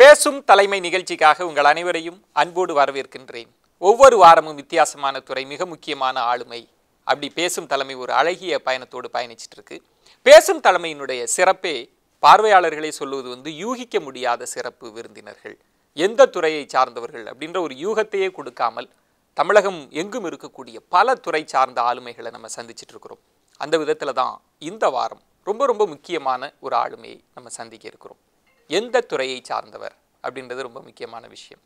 பேசும் தலைமை நிகழ்ச்சிக்காக உங்கள் அனைவரையும் அன்போடு வரவேற்கின்றேன் ஒவ்வொரு வாரமும் வித்தியாசமான துறை மிக முக்கியமான ஆளுமை அப்படி பேசும் தலைமை ஒரு அழகிய பயணத்தோடு பயணிச்சிட்டு இருக்கு பேசும் தலைமையினுடைய சிறப்பே பார்வையாளர்களே சொல்லுவது வந்து யூகிக்க முடியாத சிறப்பு விருந்தினர்கள் எந்த துறையை சார்ந்தவர்கள் அப்படின்ற ஒரு யூகத்தையே கொடுக்காமல் தமிழகம் எங்கும் இருக்கக்கூடிய பல துறை சார்ந்த ஆளுமைகளை நம்ம சந்திச்சிட்டு இருக்கிறோம் அந்த விதத்துல தான் இந்த வாரம் ரொம்ப ரொம்ப முக்கியமான ஒரு ஆளுமையை நம்ம சந்திக்க இருக்கிறோம் எந்த துறையை சார்ந்தவர் அப்படின்றது ரொம்ப முக்கியமான விஷயம்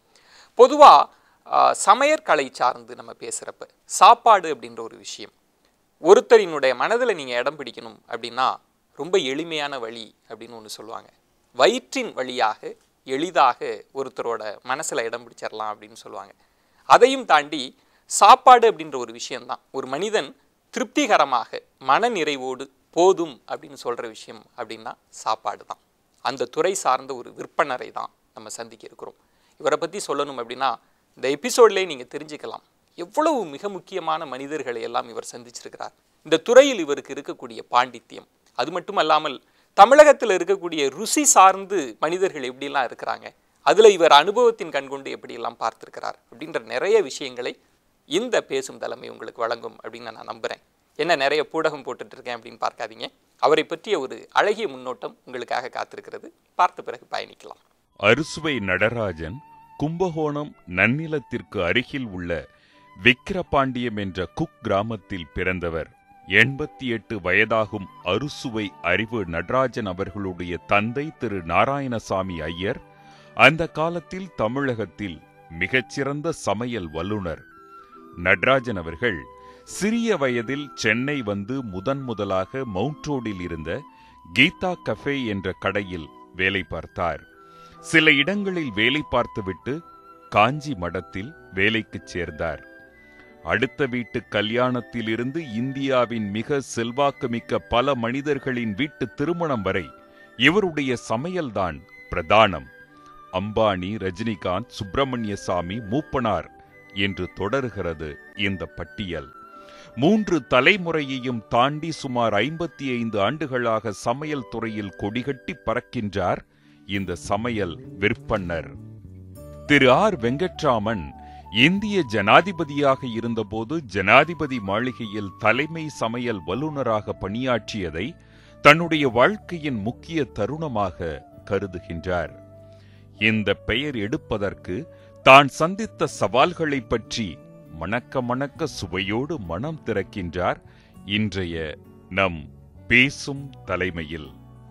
பொதுவாக சமையற்கலை சார்ந்து நம்ம பேசுகிறப்ப சாப்பாடு அப்படின்ற ஒரு விஷயம் ஒருத்தரினுடைய மனதில் நீங்கள் இடம் பிடிக்கணும் அப்படின்னா ரொம்ப எளிமையான வழி அப்படின்னு ஒன்று சொல்லுவாங்க வயிற்றின் வழியாக எளிதாக ஒருத்தரோட மனசில் இடம் பிடிச்சிடலாம் அப்படின்னு சொல்லுவாங்க அதையும் தாண்டி சாப்பாடு அப்படின்ற ஒரு விஷயம்தான் ஒரு மனிதன் திருப்திகரமாக மன நிறைவோடு போதும் அப்படின்னு சொல்கிற விஷயம் அப்படின்னா சாப்பாடு தான் அந்த துறை சார்ந்த ஒரு விற்பனரை தான் நம்ம சந்திக்க இருக்கிறோம் இவரை பற்றி சொல்லணும் அப்படின்னா இந்த எபிசோட்லேயே நீங்கள் தெரிஞ்சுக்கலாம் எவ்வளவு மிக முக்கியமான மனிதர்களை எல்லாம் இவர் சந்திச்சிருக்கிறார் இந்த துறையில் இவருக்கு இருக்கக்கூடிய பாண்டித்யம் அது மட்டும் அல்லாமல் தமிழகத்தில் இருக்கக்கூடிய ருசி சார்ந்து மனிதர்கள் எப்படிலாம் இருக்கிறாங்க அதில் இவர் அனுபவத்தின் கண்கொண்டு எப்படியெல்லாம் பார்த்திருக்கிறார் அப்படின்ற நிறைய விஷயங்களை இந்த பேசும் தலைமை உங்களுக்கு வழங்கும் அப்படின்னு நான் நம்புகிறேன் என்ன நிறைய பூடகம் போட்டுட்டு இருக்கேன் அப்படின்னு பார்க்காதீங்க அவரை பற்றிய ஒரு அழகிய முன்னோட்டம் உங்களுக்காக காத்திருக்கிறது பார்த்த பிறகு பயணிக்கலாம் அறுசுவை நடராஜன் கும்பகோணம் நன்னிலத்திற்கு அருகில் உள்ள விக்கிரபாண்டியம் என்ற குக் கிராமத்தில் பிறந்தவர் எண்பத்தி எட்டு வயதாகும் அறுசுவை அறிவு நடராஜன் அவர்களுடைய தந்தை திரு நாராயணசாமி ஐயர் அந்த காலத்தில் தமிழகத்தில் மிகச்சிறந்த சமையல் வல்லுனர் நடராஜன் அவர்கள் சிறிய வயதில் சென்னை வந்து முதன் முதலாக மவுண்ட் ரோடில் இருந்த கீதா கஃபே என்ற கடையில் வேலை பார்த்தார் சில இடங்களில் வேலை பார்த்துவிட்டு காஞ்சி மடத்தில் வேலைக்குச் சேர்ந்தார் அடுத்த வீட்டு கல்யாணத்திலிருந்து இந்தியாவின் மிக செல்வாக்குமிக்க பல மனிதர்களின் வீட்டு திருமணம் வரை இவருடைய சமையல்தான் பிரதானம் அம்பானி ரஜினிகாந்த் சுப்பிரமணியசாமி மூப்பனார் என்று தொடர்கிறது இந்த பட்டியல் மூன்று தலைமுறையையும் தாண்டி சுமார் ஐம்பத்தி ஐந்து ஆண்டுகளாக சமையல் துறையில் கொடிகட்டி பறக்கின்றார் இந்த சமையல் விற்பன்னர் திரு ஆர் வெங்கட்ராமன் இந்திய ஜனாதிபதியாக இருந்தபோது ஜனாதிபதி மாளிகையில் தலைமை சமையல் வல்லுநராக பணியாற்றியதை தன்னுடைய வாழ்க்கையின் முக்கிய தருணமாக கருதுகின்றார் இந்த பெயர் எடுப்பதற்கு தான் சந்தித்த சவால்களை பற்றி மணக்க மணக்க சுவையோடு மனம் திறக்கின்றார் இன்றைய நம் பேசும் தலைமையில்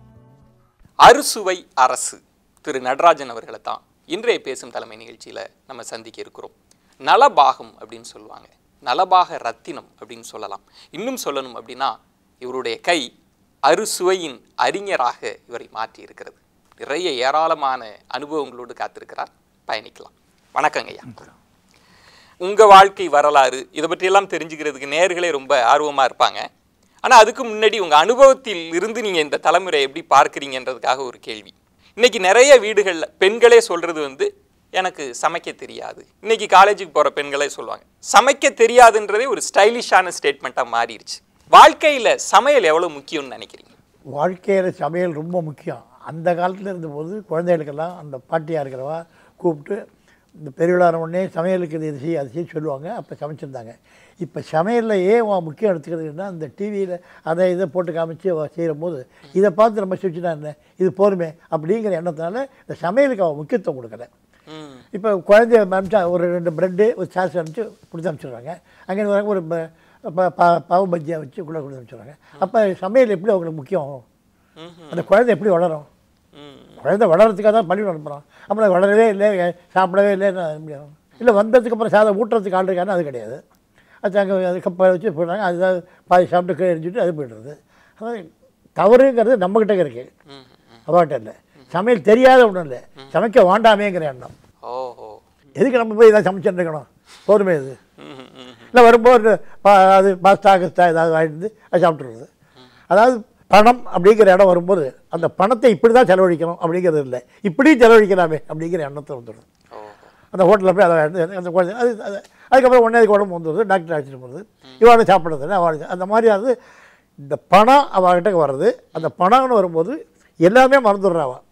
அறுசுவை அரசு திரு நடராஜன் அவர்களை தான் இன்றைய பேசும் தலைமை நிகழ்ச்சியில் நம்ம சந்திக்க இருக்கிறோம் நலபாகம் அப்படின்னு சொல்லுவாங்க நலபாக ரத்தினம் அப்படின்னு சொல்லலாம் இன்னும் சொல்லணும் அப்படின்னா இவருடைய கை அறுசுவையின் அறிஞராக இவரை மாற்றி இருக்கிறது நிறைய ஏராளமான அனுபவங்களோடு காத்திருக்கிறார் பயணிக்கலாம் வணக்கங்க ஐயா உங்கள் வாழ்க்கை வரலாறு இதை பற்றியெல்லாம் தெரிஞ்சுக்கிறதுக்கு நேர்களே ரொம்ப ஆர்வமாக இருப்பாங்க ஆனால் அதுக்கு முன்னாடி உங்கள் அனுபவத்தில் இருந்து நீங்கள் இந்த தலைமுறை எப்படி பார்க்குறீங்கன்றதுக்காக ஒரு கேள்வி இன்னைக்கு நிறைய வீடுகளில் பெண்களே சொல்கிறது வந்து எனக்கு சமைக்க தெரியாது இன்னைக்கு காலேஜுக்கு போகிற பெண்களே சொல்லுவாங்க சமைக்க தெரியாதுன்றதே ஒரு ஸ்டைலிஷான ஸ்டேட்மெண்ட்டாக மாறிடுச்சு வாழ்க்கையில் சமையல் எவ்வளோ முக்கியம்னு நினைக்கிறீங்க வாழ்க்கையில் சமையல் ரொம்ப முக்கியம் அந்த காலத்தில் இருந்தபோது குழந்தைகளுக்கெல்லாம் அந்த பாட்டியாக இருக்கிறவா கூப்பிட்டு இந்த பெரியவளான உடனே சமையலுக்கு இது செய்ய அது செய்ய சொல்லுவாங்க அப்போ சமைச்சிருந்தாங்க இப்போ சமையலில் ஏன் அவன் முக்கியம் எடுத்துக்கிறதுன்னா இந்த டிவியில் அதை இதை போட்டு காமிச்சு அவ செய்கிற போது இதை பார்த்து நம்ம செஞ்சுனா என்ன இது போருமே அப்படிங்கிற எண்ணத்தினால இந்த சமையலுக்கு அவன் முக்கியத்துவம் கொடுக்கல ம் இப்போ குழந்தைய அனுப்பிச்சா ஒரு ரெண்டு ப்ரெட்டு ஒரு சாஸ் அனுப்பிச்சு கொடுத்து அனுப்பிச்சிடுறாங்க அங்கே வராங்க ஒரு ப- ப- ப- பாவு பஜ்ஜியை வச்சு உள்ளே கொடுத்து அனுப்பிச்சிடுறாங்க அப்போ சமையல் எப்படி அவங்களுக்கு முக்கியம் ம்ஹும். அந்த குழந்தை எப்படி வளரும் ம் குழந்தை வளர்றதுக்காக தான் பள்ளி அனுப்புகிறோம் அப்புறம் வளரவே இல்லை சாப்பிடவே இல்லைன்னு முடியும் இல்லை வந்ததுக்கப்புறம் சாதம் ஊட்டுறதுக்கு ஆள் இருக்கான்னு அது கிடையாது அது அங்கே அது கப்பை வச்சு போடுறாங்க அதுதான் பாதி சாப்பிட்டு கீழே எரிஞ்சுட்டு அது போய்டுறது அதான் தவறுங்கிறது நம்மக்கிட்ட இருக்கு ம் அவாட்ட இல்லை சமையல் தெரியாத ஒன்றும் இல்லை சமைக்க வேண்டாமேங்கிற எண்ணம் ஓஹோ எதுக்கு நம்ம போய் ஏதாவது சமைச்சுட்டு இருக்கணும் போதுமே இது ம் ம் இல்லை வரும்போது பா- அது பாஸ்தா கிஸ்தா ஏதாவது வாங்கிட்டு வந்து அது சாப்பிட்றது அதாவது பணம் அப்படிங்கிற இடம் வரும்போது அந்த பணத்தை இப்படி தான் செலவழிக்கணும் அப்படிங்கிறது இல்லை இப்படியும் செலவழிக்கலாமே அப்படிங்கிற எண்ணத்தை வந்துடும் ஓஹோ அந்த ஹோட்டலில் போய் அதை வாங்கிட்டு அந்த குழந்தை அது அது அதுக்கப்புறம் ஒன்றே அதுக்கு உடம்பு வந்துடுது டாக்டர் அழைச்சிட்டு போகிறது இவாடு சாப்பிட்றது அவளுக்கு அந்த மாதிரி அது இந்த பணம் அவகிட்ட வருது அந்த பணம்னு வரும்போது எல்லாமே மறந்துடுறா அவ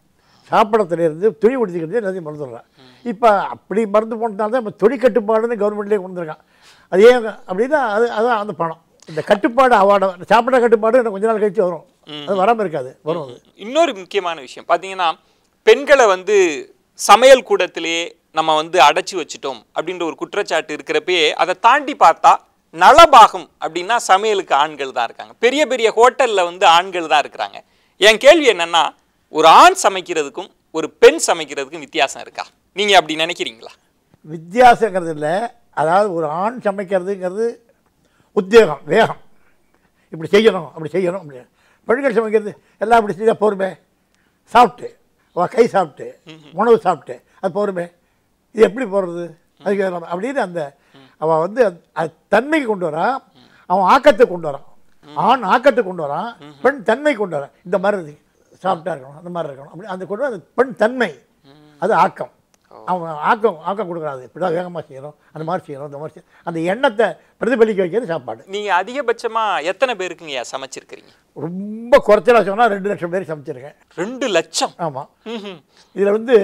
சாப்பிடத்துலேருந்து துணி உடுத்திக்கிறது எல்லாத்தையும் மறந்துடுறான் இப்போ அப்படி மறந்து போனதுனால தான் இப்போ துணி கட்டுப்பாடுன்னு கவர்மெண்ட்லேயே கொண்டு வந்திருக்கான் அது ஏன் அப்படின்னா அது அதான் அந்த பணம் இந்த கட்டுப்பாடு அவார்டு சாப்பிட கட்டுப்பாடு இன்னும் கொஞ்ச நாள் கழிச்சு வரும் அது வராமல் இருக்காது வரும் அது இன்னொரு முக்கியமான விஷயம் பார்த்தீங்கன்னா பெண்களை வந்து சமையல் கூடத்திலேயே நம்ம வந்து அடைச்சி வச்சிட்டோம் அப்படின்ற ஒரு குற்றச்சாட்டு இருக்கிறப்பயே அதை தாண்டி பார்த்தா நலபாகம் அப்படின்னா சமையலுக்கு ஆண்கள் தான் இருக்காங்க பெரிய பெரிய ஹோட்டலில் வந்து ஆண்கள் தான் இருக்கிறாங்க என் கேள்வி என்னன்னா ஒரு ஆண் சமைக்கிறதுக்கும் ஒரு பெண் சமைக்கிறதுக்கும் வித்தியாசம் இருக்கா நீங்கள் அப்படி நினைக்கிறீங்களா வித்தியாசங்கிறது இல்லை அதாவது ஒரு ஆண் சமைக்கிறதுங்கிறது உத்வேகம் வேகம் இப்படி செய்யணும் அப்படி செய்யணும் அப்படி பெண்கள் சமைக்கிறது எல்லாம் இப்படி செய்தால் பொறுமை சாப்பிட்டு அவள் கை சாப்பிட்டு உணவு சாப்பிட்டு அது பொறுமை இது எப்படி போடுறது அதுக்கு நம்ம- அப்படின்னு அந்த அவள் வந்து அது- அது தன்மைக்கு கொண்டு வரான் அவன் ஆக்கத்தை கொண்டு வரான் ஆண் ஆக்கத்தை கொண்டு வரான் பெண் தன்மை கொண்டு வரான் இந்த மாதிரி இருக்கு. சாப்பிட்டா இருக்கணும் அந்த மாதிரி இருக்கணும் அப்படி அந்த கொண்டு வர அந்த பெண் தன்மை அது ஆக்கம் அவன் ஆக்கம் ஆக்கம் கொடுக்குறாது இப்படி தான் வேகமாக செய்யணும் அந்த மாதிரி செய்யணும் இந்த மாதிரி செய்யணும் அந்த எண்ணத்தை பிரதிபலிக்க வைக்கிறது சாப்பாடு நீங்கள் அதிகபட்சமாக எத்தனை பேருக்குங்கய்யா சமைச்சிருக்கிறீங்க ரொம்ப குறைச்சலாக சொன்னால் ரெண்டு லட்சம் பேர் சமைச்சிருக்கேன் ரெண்டு லட்சம் ஆமாம் ம்ஹும். இதில் வந்து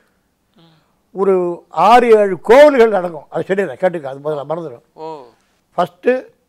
ஒரு ஆறு ஏழு கோவில்கள் நடக்கும் அது சரியில்லை கேட்டுக்க அது முதல்ல மறந்துடும் ஓ ஃபஸ்ட்டு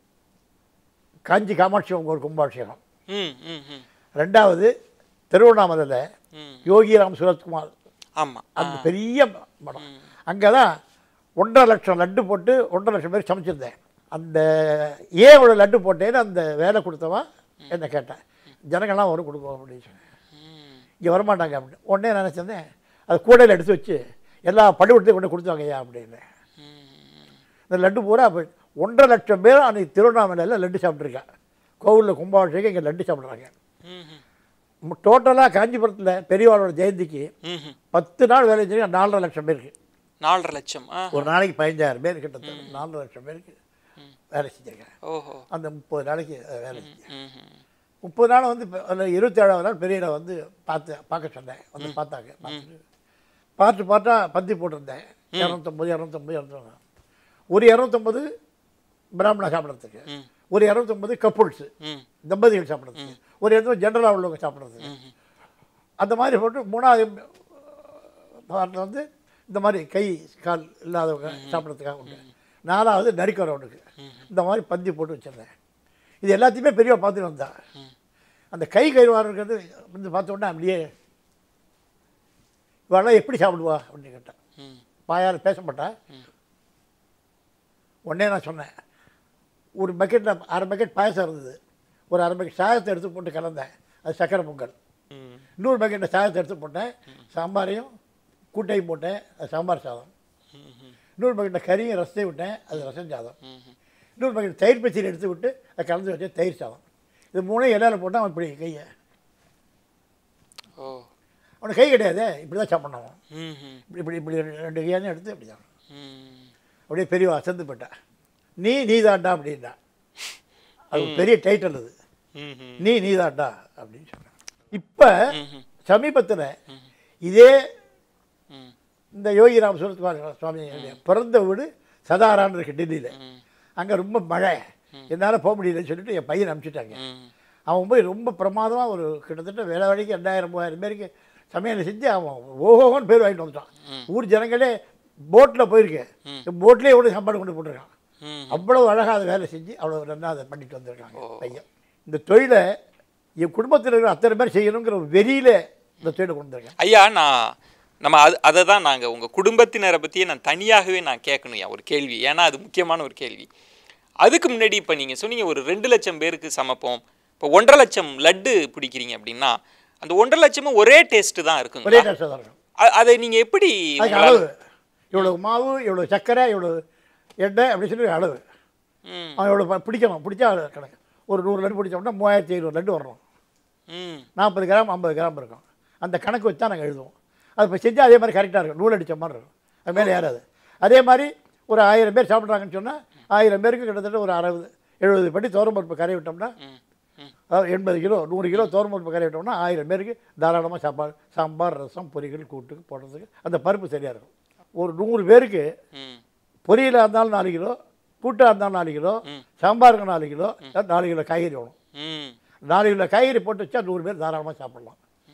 காஞ்சி காமாட்சி அம்மன் ஒரு கும்பாபிஷேகம் ம் ம் ம் ரெண்டாவது திருவண்ணாமலையில் ம் யோகிராம் சுரத்குமார் ஆமாம் அந்த பெரிய மடம் அங்கே தான் ஒன்றரை லட்சம் லட்டு போட்டு ஒன்றரை லட்சம் பேர் சமைச்சிருந்தேன் அந்த ஏன் இவ்வளோ லட்டு போட்டேன்னு அந்த வேலை கொடுத்தவன் என்ன கேட்டேன் ஜனங்கள்லாம் வரும் கொடுக்கும் அப்படின்னு சொன்னேன் இங்கே வரமாட்டாங்க அப்படின்னு உடனே நான் நினச்சிருந்தேன் அது கூடையில் எடுத்து வச்சு எல்லா பள்ளிக்கூடத்தையும் கொண்டு கொடுத்தாங்க ஐயா அப்படின்னு இந்த லட்டு பூரா அப்போ ஒன்றரை லட்சம் பேர் அன்றைக்கி திருவண்ணாமலையில் லட்டு சாப்பிட்ருக்கேன் கோவிலில் கும்பாபிஷேகம் இங்கே லட்டு சாப்பிட்றாங்க ம் டோட்டலாக காஞ்சிபுரத்தில் பெரியவாளோட ஜெயந்திக்கு ம் பத்து நாள் வேலை செஞ்சு நாலரை லட்சம் பேருக்கு நாலரை லட்சம் ஆ ஒரு நாளைக்கு பதினஞ்சாயிரம் பேர் கிட்டத்தட்ட நாலரை லட்சம் பேருக்கு வேலை செஞ்சிருக்கேன் ஓஹோ அந்த முப்பது நாளைக்கு அஹ், வேலை செஞ்சேன் ம் ம் முப்பது நாள் வந்து இப்போ அதில் இருபத்தேழாவது நாள் பெரியனை வந்து பார்த்து பார்க்க சொன்னேன் வந்து பார்த்தாங்க பார்த்துட்டு பார்த்து பார்த்தா பந்தி போட்டிருந்தேன் இரநூத்தொம்பது இரநூத்தொம்பது இரநூத்தொம்பது ஒரு இரநூத்தொம்பது பிராமணா சாப்பிட்றதுக்கு ம். ஒரு இரநூத்தொம்பது கப்புள்ஸு ம் தம்பதிகள் சாப்பிட்றதுக்கு ஒரு இரநூறு ஜென்ரலாக உள்ளவங்க சாப்பிட்றதுக்கு அந்த மாதிரி போட்டு மூணாவது பார்ட்டில் வந்து இந்த மாதிரி கை கால் இல்லாதவங்க சாப்பிட்றதுக்காக உண்டு நாலாவது நரிக்கிறவனுக்கு இந்த மாதிரி பந்தி போட்டு வச்சிருந்தேன் இது எல்லாத்தையுமே பெரியவா பார்த்துட்டு வந்தா அந்த கை கைவாரங்கிறது வந்து பார்த்த உடனே அப்படியே இவெல்லாம் எப்படி சாப்பிடுவா அப்படின்னு கேட்டேன் ம் வாயால் பேச மாட்டா உடனே நான் சொன்னேன் ஒரு பக்கெட்டில் அரை பக்கெட் பாயசம் இருந்தது ஒரு அரை பக்கெட் சாதத்தை எடுத்து போட்டு கலந்தேன் அது சக்கரை பொங்கல் ம் இன்னொரு பக்கெட்டில் சாதத்தை எடுத்து போட்டேன் சாம்பாரையும் கூட்டையும் போட்டேன் அது சாம்பார் சாதம் இன்னொரு பக்கெட்டில் கறியும் ரசத்தையும் விட்டேன் அது ரசம் சாதம் இன்னொரு பக்கெட் தயிர் பச்சடி எடுத்து விட்டு அதை கலந்து வச்சேன் தயிர் சாதம் இது மூணையும் இலையில போட்டால் அவன் இப்படி கையை ஓ அவனுக்கு கை கிடையாது இப்படி தான் சாப்பிடணும் அவன். ம் ம் இப்படி இப்படி இப்படி ரெண்டு கையானு எடுத்து இப்படி தான் ம் அப்படியே பெரியவா அசந்து போயிட்டான் நீ நீதாண்டா அப்படின்னா அது ஒரு பெரிய டைட்டில் அது ம் ம் நீ நீதாண்டா அப்படின்னு சொன்னான் இப்போ சமீபத்தில் இதே ம் இந்த யோகிராம் சுரத்குமார் சுவாமி பிறந்த வீடு சதாரான்னு இருக்கு டெல்லியில் ம் அங்கே ரொம்ப மழை என்னால் போக முடியலன்னு சொல்லிட்டு என் பையன் அனுப்பிச்சிட்டாங்க ம் அவன் போய் ரொம்ப பிரமாதமாக ஒரு கிட்டத்தட்ட வேலை வழிக்கு ரெண்டாயிரம் மூவாயிரம் பேருக்கு சமையல் செஞ்சு அவன் ஓஹோன்னு பேர் வாங்கிட்டு வந்துட்டான் ஊர் ஜனங்களே போட்டில் போயிருக்கேன் போட்லேயே கூட சாப்பாடு கொண்டு போட்டிருக்கான் ம் அவ்வளவு அழகாக அதை வேலை செஞ்சு அவ்வளோ நல்லா அதை பண்ணிட்டு வந்திருக்காங்க பையன் இந்த தொழிலை என் குடும்பத்தில் இருக்கிற அத்தனை பேர் செய்யணுங்கிற ஒரு வெறியில இந்த தொழிலை கொண்டு வந்திருக்கேன் ஐயா நான் நம்ம அது அதை தான் நாங்கள் உங்கள் குடும்பத்தினரை பற்றியே நான் தனியாகவே நான் கேட்கணும் ஐயா ஒரு கேள்வி ஏன்னா அது முக்கியமான ஒரு கேள்வி அதுக்கு முன்னாடி இப்போ நீங்கள் சொன்னீங்க ஒரு ரெண்டு லட்சம் பேருக்கு சமைப்போம் இப்போ ஒன்றரை லட்சம் லட்டு பிடிக்கிறீங்க அப்படின்னா அந்த ஒன்றரை லட்சமும் ஒரே டேஸ்ட்டு தான் ஒரே இருக்குங்க டேஸ்ட்டாக தான் இருக்கும் அதை நீங்கள் எப்படி அதுக்கு உங்களால- அளவு இவ்வளோ மாவு இவ்வளோ சர்க்கரை இவ்வளோ எண்ணெய் அப்படின்னு சொல்லி ஒரு அளவு ம் அவன் இவ்வளோ ப- பிடிக்கணும் பிடிச்சா அது கணக்கு ஒரு நூறு லட்டு பிடிச்சோம்னா மூவாயிரத்தி ஐநூறு லட்டு வரணும் ம் நாற்பது கிராம் ஐம்பது கிராம் இருக்கும் அந்த கணக்கு வச்சு தான் நாங்கள் எழுதுவோம் அது இப்போ செஞ்சால் அதே மாதிரி கரெக்டாக இருக்கும் நூல் அடித்த மாதிரி இருக்கும் அது மேலே ஏறாது அதே மாதிரி ஒரு ஆயிரம் பேர் சாப்பிட்றாங்கன்னு சொன்னால் ஆயிரம் பேருக்கு கிட்டத்தட்ட ஒரு அறுபது எழுபது படி பருப்பு கரை விட்டோம்னா ம் ம் அதாவது எண்பது கிலோ நூறு கிலோ பருப்பு கரை விட்டோம்னா ஆயிரம் பேருக்கு தாராளமாக சாப்பாடு சாம்பார் ரசம் பொரிகள் கூட்டுக்கு போடுறதுக்கு அந்த பருப்பு சரியாக இருக்கும் ஒரு நூறு பேருக்கு ம் பொரியலாக இருந்தாலும் நாலு கிலோ கூட்டாக இருந்தாலும் நாலு கிலோ சாம்பாருக்கு நாலு கிலோ நாலு கிலோ காய்கறி வேணும் ம் நாலு கிலோ காய்கறி போட்டு வச்சா நூறு பேர் தாராளமாக சாப்பிடலாம்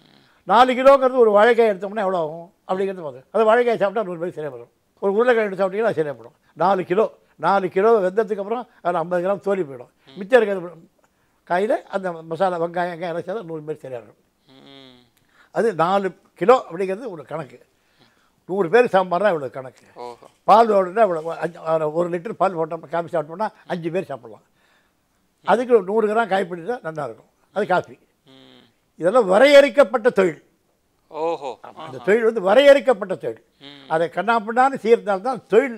நாலு கிலோங்கிறது ஒரு வாழைக்காய் எடுத்தோம்னா எவ்வளோ ஆகும் அப்படிங்கிறது பார்த்து அது வாழைக்காய் சாப்பிட்டா நூறு பேருக்கு சரியாக வரும் ஒரு உருளைக்காய் எடுத்து சாப்பிட்டீங்கன்னா அது சரியாக போடும் நாலு கிலோ நாலு கிலோ வெந்ததுக்கு அப்புறம் அதில் ஐம்பது கிராம் தோலி போயிடும் மிச்சம் இருக்கிற காயில் அந்த மசாலா வெங்காயம் வெங்காயம் எல்லாம் சேர்த்தா நூறு பேர் சரியாக இருக்கும் ம். அது நாலு கிலோ அப்படிங்கிறது ஒரு கணக்கு நூறு பேர் சாம்பார்னா இவ்வளோ கணக்கு ஓஹோ பால் ஓடுனா இவ்வளோ அஞ்சு ஒரு ஒரு லிட்டர் பால் போட்டோம் காஃபி சாப்பிட்டோம்னா அஞ்சு பேர் சாப்பிட்லாம் அதுக்கு ஒரு நூறு கிராம் காய் பண்ணிட்டா நல்லா இருக்கும் அது காஃபி ம். இதெல்லாம் வரையறுக்கப்பட்ட தொழில் ஓஹோ அந்த தொழில் வந்து வரையறுக்கப்பட்ட தொழில் ம். அதை கண்ணாப்பின்னான்னு செய்யறதுனால்தான் தொழில்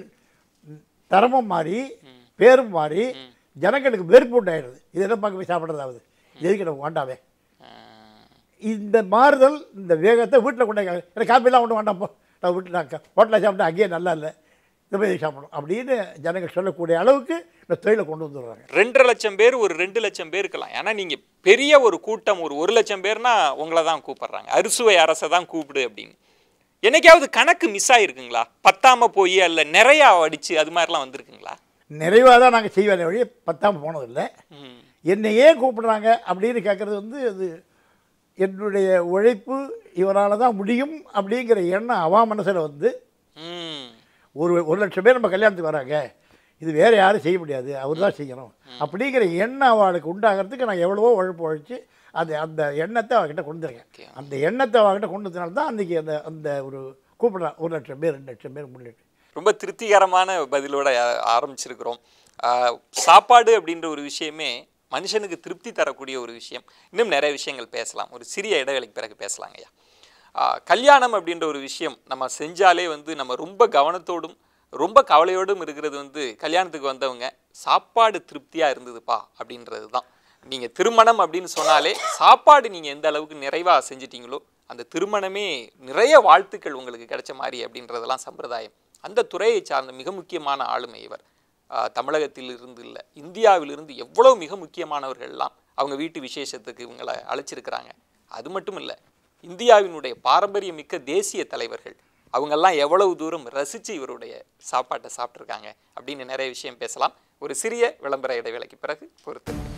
தரமும் மாறி பேரும் மாறி ஜனங்களுக்கு வெறுப்பு உண்டாயிடுது இதெல்லாம் பார்க்க போய் சாப்பிட்றதாவது எதுக்கு நம்ம வேண்டாமே ஆ. இந்த மாறுதல் இந்த வேகத்தை வீட்டில் கொண்டு போய் எனக்கு காப்பிலாம் ஒன்றும் வேண்டாம் போ நான் வீட்டில் நான் ஹோட்டலில் சாப்பிட்டா அங்கேயே நல்லா இல்லை இந்த போய் சாப்பிடணும் அப்படின்னு ஜனங்கள் சொல்லக்கூடிய அளவுக்கு இந்த தொழிலை கொண்டு வந்துடுறாங்க ரெண்டரை லட்சம் பேர் ஒரு ரெண்டு லட்சம் பேர் இருக்கலாம் ஏன்னா நீங்க பெரிய ஒரு கூட்டம் ஒரு ஒரு லட்சம் பேர்னா உங்களை தான் கூப்பிடுறாங்க அறுசுவை அரசை தான் கூப்பிடு அப்படின்னு என்னைக்காவது கணக்கு மிஸ் ஆயிருக்குங்களா பத்தாம போய் அல்ல நிறையா அடிச்சு அது மாதிரிலாம் வந்திருக்குங்களா நிறைவாக தான் நாங்கள் செய்வேன் வழி பத்தாம போனதில்லை ம் என்னை ஏன் கூப்பிடுறாங்க அப்படின்னு கேட்குறது வந்து அது என்னுடைய உழைப்பு இவரால் தான் முடியும் அப்படிங்கிற எண்ணம் அவன் மனசில் வந்து ம் ஒரு ஒரு லட்சம் பேர் நம்ம கல்யாணத்துக்கு வராங்க இது வேறு யாரும் செய்ய முடியாது அவர் தான் செய்யணும் அப்படிங்கிற எண்ணம் அவளுக்கு உண்டாகிறதுக்கு நான் எவ்வளவோ உழைப்பு உழைச்சி அந்த அந்த எண்ணத்தை அவகிட்ட கொண்டு Okay. வந்துருக்கேன் அந்த எண்ணத்தை அவகிட்ட கொண்டு வந்தனால தான் அன்றைக்கி அந்த அந்த ஒரு கூப்பிட்றான் ஒரு லட்சம் பேர் ரெண்டு லட்சம் பேர் மூணு லட்சம் ரொம்ப திருப்திகரமான பதிலோட ஆ- ஆரம்பிச்சிருக்கிறோம் ஆ, சாப்பாடு அப்படின்ற ஒரு விஷயமே மனுஷனுக்கு திருப்தி தரக்கூடிய ஒரு விஷயம் இன்னும் நிறைய விஷயங்கள் பேசலாம் ஒரு சிறிய இடைவேளைக்கு பிறகு பேசலாங்க ஐயா ஆ, கல்யாணம் அப்படின்ற ஒரு விஷயம் நம்ம செஞ்சாலே வந்து நம்ம ரொம்ப கவனத்தோடும் ரொம்ப கவலையோடும் இருக்கிறது வந்து கல்யாணத்துக்கு வந்தவங்க சாப்பாடு திருப்தியாக இருந்ததுப்பா அப்படின்றது தான் நீங்கள் திருமணம் அப்படின்னு சொன்னாலே சாப்பாடு நீங்கள் எந்த அளவுக்கு நிறைவாக செஞ்சிட்டீங்களோ அந்த திருமணமே நிறைய வாழ்த்துக்கள் உங்களுக்கு கிடைச்ச மாதிரி அப்படின்றதெல்லாம் சம்பிரதாயம் அந்த துறையை சார்ந்த மிக முக்கியமான ஆளுமை இவர் ஆஹ் தமிழகத்தில் இருந்து இல்லை இந்தியாவிலிருந்து எவ்வளோ மிக முக்கியமானவர்கள்லாம் அவங்க வீட்டு விசேஷத்துக்கு இவங்களை அழைச்சிருக்கிறாங்க அது மட்டும் இல்லை இந்தியாவினுடைய பாரம்பரியமிக்க தேசிய தலைவர்கள் அவங்கெல்லாம் எவ்வளவு தூரம் ரசித்து இவருடைய சாப்பாட்டை சாப்பிட்ருக்காங்க அப்படின்னு நிறைய விஷயம் பேசலாம் ஒரு சிறிய விளம்பர இடைவேளைக்கு பிறகு பொறுத்து